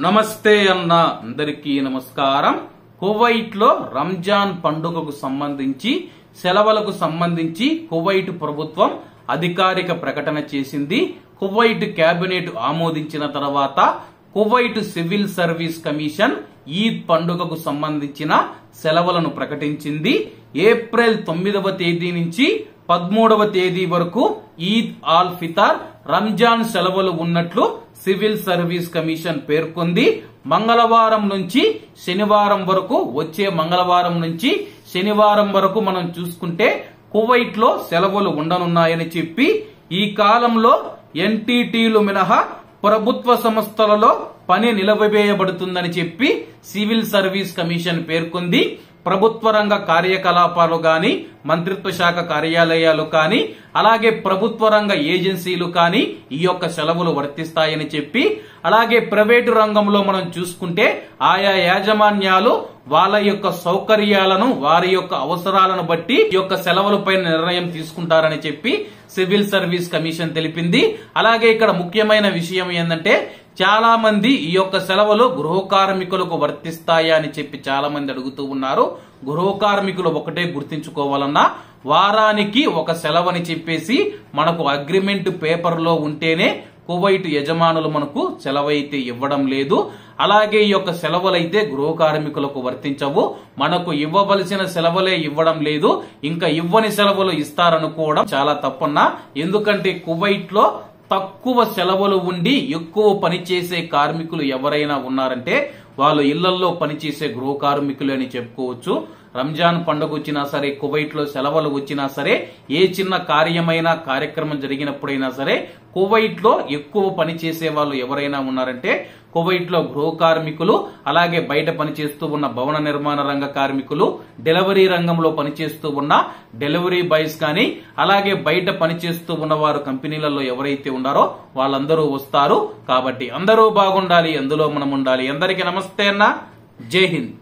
నమస్తే అన్న అందరికీ నమస్కారం కువైట్ లో రంజాన్ పండుగకు సంబంధించి సెలవులకు సంబంధించి కువైట్ ప్రభుత్వం అధికారిక ప్రకటన చేసింది కువైట్ కేబినెట్ ఆమోదించిన తర్వాత Kuwait civil service commission Eid పండుగకు సంబంధించిన సెలవులను ప్రకటించింది ఏప్రిల్ తొమ్మిదవ తేదీ నుంచి పదమూడవ తేదీ వరకు ఈద్ ఆల్ ఫితార్ రంజాన్ సెలవులు ఉన్నట్లు సివిల్ సర్వీస్ కమిషన్ పేర్కొంది మంగళవారం నుంచి శనివారం వరకు వచ్చే మంగళవారం నుంచి శనివారం వరకు మనం చూసుకుంటే కువైట్ లో సెలవులు ఉండనున్నాయని చెప్పి ఈ కాలంలో ఎన్టీటీలు మినహా ప్రభుత్వ సంస్థలలో పని నిలవవేయబడుతుందని చెప్పి సివిల్ సర్వీస్ కమిషన్ పేర్కొంది ప్రభుత్వ రంగ కార్యకలాపాలు గాని మంత్రిత్వ శాఖ కార్యాలయాలు కానీ అలాగే ప్రభుత్వ రంగ ఏజెన్సీలు కానీ ఈ యొక్క సెలవులు వర్తిస్తాయని చెప్పి అలాగే ప్రైవేటు రంగంలో మనం చూసుకుంటే ఆయా యాజమాన్యాలు వాళ్ళ యొక్క సౌకర్యాలను వారి యొక్క అవసరాలను బట్టి ఈ యొక్క సెలవులపై నిర్ణయం తీసుకుంటారని చెప్పి సివిల్ సర్వీస్ కమిషన్ తెలిపింది అలాగే ఇక్కడ ముఖ్యమైన విషయం ఏంటంటే చాలా మంది ఈ యొక్క సెలవులు గృహ కార్మికులకు వర్తిస్తాయా అని చెప్పి చాలా మంది అడుగుతూ ఉన్నారు గృహ కార్మికులు ఒకటే గుర్తించుకోవాలన్నా వారానికి ఒక సెలవని చెప్పేసి మనకు అగ్రిమెంట్ పేపర్ లో ఉంటేనే కువైట్ యజమానులు మనకు సెలవైతే ఇవ్వడం లేదు అలాగే ఈ యొక్క సెలవులైతే గృహ కార్మికులకు వర్తించవు మనకు ఇవ్వవలసిన సెలవులే ఇవ్వడం లేదు ఇంకా ఇవ్వని సెలవులు ఇస్తారనుకోవడం చాలా తప్పన్నా ఎందుకంటే కువైట్ లో తక్కువ సెలవులు ఉండి ఎక్కువ పనిచేసే కార్మికులు ఎవరైనా ఉన్నారంటే వాళ్ళు ఇళ్లలో పనిచేసే గృహ కార్మికులు అని చెప్పుకోవచ్చు రంజాన్ పండుగ వచ్చినా సరే కువైట్ లో సెలవులు వచ్చినా సరే ఏ చిన్న కార్యమైనా కార్యక్రమం జరిగినప్పుడైనా సరే కువైట్ లో ఎక్కువ పని చేసే వాళ్ళు ఎవరైనా ఉన్నారంటే కువైట్ లో గృహ కార్మికులు అలాగే బయట పనిచేస్తూ ఉన్న భవన నిర్మాణ రంగ కార్మికులు డెలివరీ రంగంలో పనిచేస్తూ ఉన్న డెలివరీ బాయ్స్ కానీ అలాగే బయట పనిచేస్తూ ఉన్న వారు కంపెనీలలో ఎవరైతే ఉన్నారో వాళ్ళందరూ వస్తారు కాబట్టి అందరూ బాగుండాలి అందులో మనం ఉండాలి అందరికీ నమస్తే అన్న జై హింద్